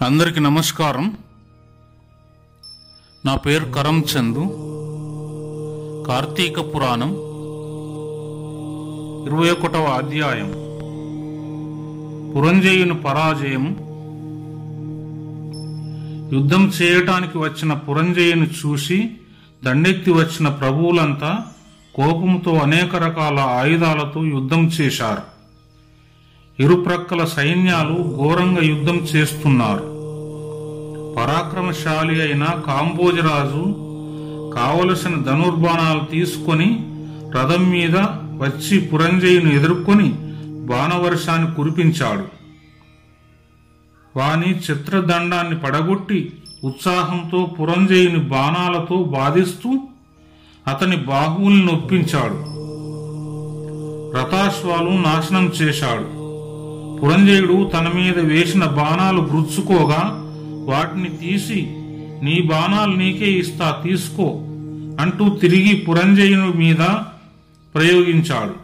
అందరికి నమస్కారం నా పేరు కరం చందు కార్తీక పురాణం ఇరవై ఒకటవ అధ్యాయం పురంజయుని పరాజయం యుద్ధం చేయటానికి వచ్చిన పురంజయుని చూసి దండెత్తి వచ్చిన ప్రభువులంతా కోపంతో అనేక రకాల ఆయుధాలతో యుద్ధం చేశారు ఇరుప్రక్కల సైన్యాలు ఘోరంగా యుద్ధం చేస్తున్నారు పరాక్రమశాలి అయిన కాంబోజరాజు కావలసిన ధనుర్బాణాలు తీసుకొని రథం మీద వచ్చి పురంజయుని ఎదుర్కొని బాణవర్షాన్ని కురిపించాడు వాని చిత్రదండాన్ని పడగొట్టి ఉత్సాహంతో పురంజయుని బాణాలతో బాధిస్తూ అతని బాహువుల్ని నొప్పించాడు రథాశ్వాలు నాశనం చేశాడు పురంజయుడు తన మీద వేసిన బాణాలు గుచ్చుకోగా వాటిని తీసి నీ బాణాలు నీకే ఇస్తా తీసుకో అంటూ తిరిగి పురంజయుని మీద ప్రయోగించాడు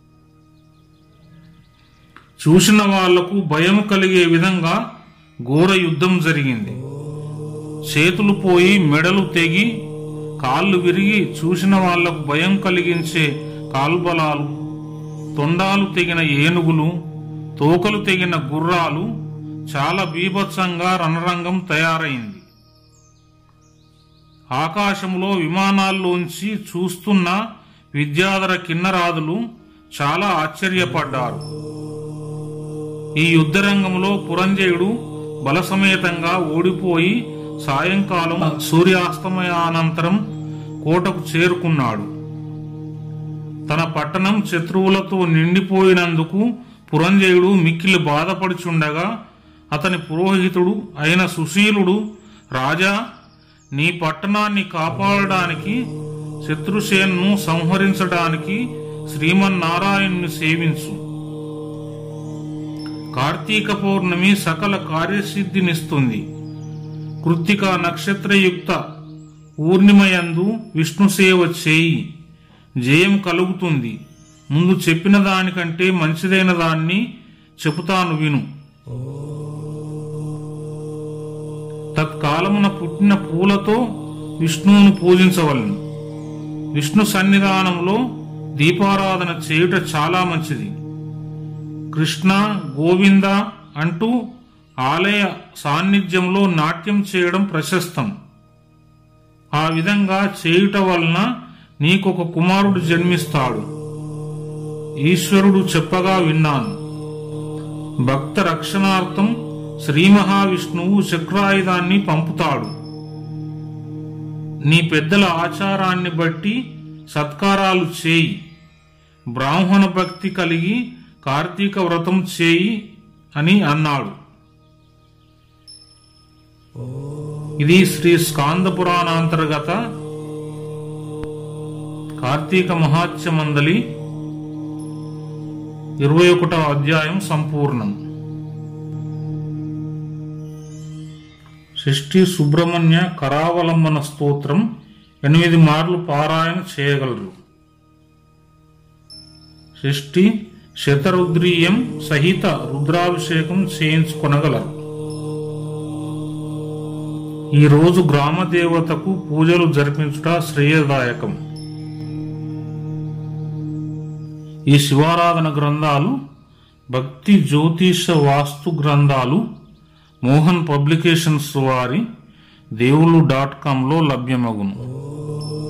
చూసిన వాళ్లకు భయం కలిగే విధంగా ఘోర యుద్ధం జరిగింది చేతులు పోయి మెడలు తెగి కాళ్ళు విరిగి చూసిన వాళ్లకు భయం కలిగించే కాల్బలాలు తొండాలు తెగిన ఏనుగులు తోకలు తెగిన గుర్రాలు చాలా బీభత్సంగా రణరంగం తయారైంది ఆకాశంలో విమానాల్లోంచి చూస్తున్న విద్యాధర కిన్నరాదులు చాలా ఆశ్చర్యపడ్డారు ఈ యుద్ధరంగంలో పురంజయుడు బలసమేతంగా ఓడిపోయి సాయంకాలం సూర్యాస్తమయానంతరం కోటకు చేరుకున్నాడు తన పట్టణం శత్రువులతో నిండిపోయినందుకు పురంజయుడు మిక్కిలి బాధపడుచుండగా అతని పురోహితుడు అయిన సుశీలుడు రాజా నీ పట్టణాన్ని కాపాడడానికి శత్రుసేనను సంహరించడానికి శ్రీమన్నారాయణుని సేవించు కార్తీక పౌర్ణమి సకల కార్యసిద్ధినిస్తుంది కృత్తిక నక్షత్రయుక్త పూర్ణిమయందు విష్ణు సేవ చేయి జయం కలుగుతుంది ముందు చెప్పిన దానికంటే మంచిదైన దాన్ని చెబుతాను విను తత్కాలమున పుట్టిన పూలతో విష్ణువును పూజించవలను విష్ణు సన్నిధానంలో దీపారాధన చేయుట చాలా మంచిది కృష్ణ గోవింద అంటూ ఆలయ సాన్నిధ్యంలో నాట్యం చేయడం ప్రశస్తం ఆ విధంగా చేయుట వలన నీకొక కుమారుడు జన్మిస్తాడు ఈశ్వరుడు చెప్పగా విన్నాను భక్త రక్షణార్థం శ్రీ మహావిష్ణువు చక్రాయుధాన్ని పంపుతాడు నీ పెద్దల ఆచారాన్ని బట్టి సత్కారాలు చేయి బ్రాహ్మణ భక్తి కలిగి కార్తీక వ్రతం చేయి అని అన్నాడు ఇది శ్రీ స్కాంద పురాణాంతర్గత కార్తీక మహాత్యమందలి ఇరవై ఒకటవ అధ్యాయం సంపూర్ణం షష్ఠి సుబ్రహ్మణ్య కరావలంబన స్తోత్రం ఎనిమిది మార్లు పారాయణ చేయగలరు షష్ఠి శతరుద్రీయం సహిత రుద్రాభిషేకం చేయించుకొనగలరు ఈ రోజు గ్రామ దేవతకు పూజలు జరిపించుట శ్రేయదాయకం ఈ శివారాధన గ్రంథాలు భక్తి జ్యోతిష వాస్తు గ్రంథాలు మోహన్ పబ్లికేషన్స్ వారి దేవుళ్ళు డాట్ కాంలో లభ్యమగును